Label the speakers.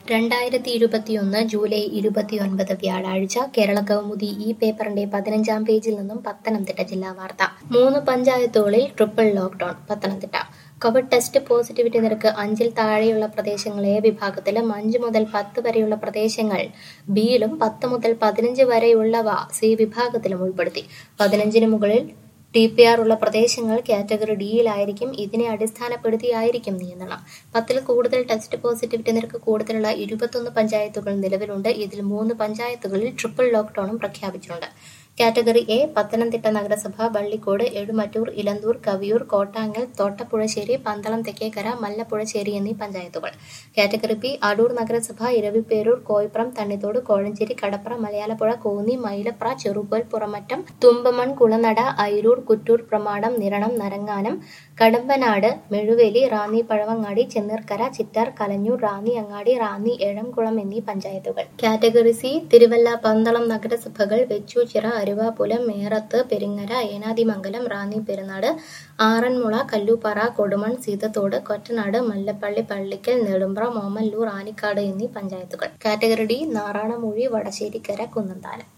Speaker 1: രണ്ടായിരത്തി ഇരുപത്തിയൊന്ന് ജൂലൈ ഇരുപത്തിയൊൻപത് വ്യാഴാഴ്ച കേരള കൗമുദി ഈ പേപ്പറിന്റെ പതിനഞ്ചാം പേജിൽ നിന്നും പത്തനംതിട്ട ജില്ലാ വാർത്ത മൂന്ന് പഞ്ചായത്തുകളിൽ triple lockdown Pathanamthitta covid test positivity നിരക്ക് അഞ്ചിൽ താഴെയുള്ള പ്രദേശങ്ങൾ എ വിഭാഗത്തിലും അഞ്ച് മുതൽ പത്ത് വരെയുള്ള പ്രദേശങ്ങൾ ബിയിലും പത്ത് മുതൽ പതിനഞ്ച് വരെയുള്ളവ സി വിഭാഗത്തിലും ഉൾപ്പെടുത്തി പതിനഞ്ചിന് മുകളിൽ ടി പി ആർ ഉള്ള പ്രദേശങ്ങൾ കാറ്റഗറി ഡിയിലായിരിക്കും ഇതിനെ അടിസ്ഥാനപ്പെടുത്തിയായിരിക്കും നിയന്ത്രണം പത്തിൽ കൂടുതൽ ടെസ്റ്റ് പോസിറ്റിവിറ്റി നിരക്ക് കൂടുതലുള്ള ഇരുപത്തൊന്ന് പഞ്ചായത്തുകൾ നിലവിലുണ്ട് ഇതിൽ മൂന്ന് പഞ്ചായത്തുകളിൽ ട്രിപ്പിൾ ലോക്ഡൌണും പ്രഖ്യാപിച്ചിട്ടുണ്ട് കാറ്റഗറി എ പത്തനംതിട്ട നഗരസഭ വള്ളിക്കോട് എഴുമറ്റൂർ ഇലന്തൂർ കവിയൂർ കോട്ടാങ്ങൽ തോട്ടപ്പുഴശ്ശേരി പന്തളം തെക്കേക്കര മല്ലപ്പുഴശ്ശേരി എന്നീ പഞ്ചായത്തുകൾ കാറ്റഗറി ബി അടൂർ നഗരസഭ ഇരവിപ്പേരൂർ കോയിപ്പുറം തണ്ണിത്തോട് കോഴഞ്ചേരി കടപ്ര മലയാലപ്പുഴ കോന്നി മൈലപ്ര ചെറുപോൽ പുറമറ്റം തുമ്പമൺ കുളനട അയിരൂർ കുറ്റൂർ പ്രമാടം നിരണം നരങ്ങാനം കടമ്പനാട് മെഴുവേലി റാന്നി പഴവങ്ങാടി ചെന്നീർക്കര ചിറ്റാർ കലഞ്ഞൂർ റാന്നി അങ്ങാടി റാന്നി ഏഴംകുളം എന്നീ പഞ്ചായത്തുകൾ കാറ്റഗറി സി തിരുവല്ല പന്തളം നഗരസഭകൾ വെച്ചൂച്ചിറ അരുവാപുലം മേറത്ത് പെരിങ്ങര ഏനാദിമംഗലം റാന്നി പെരുന്നാട് ആറന്മുള കല്ലൂപ്പാറ കൊടുമൺ സീതത്തോട് കൊറ്റനാട് മല്ലപ്പള്ളി പള്ളിക്കൽ നെടുമ്പ്ര മോമല്ലൂർ ആനിക്കാട് എന്നീ പഞ്ചായത്തുകൾ കാറ്റഗറി ഡി നാറാണമൂഴി വടശ്ശേരിക്കര കുന്നന്താനം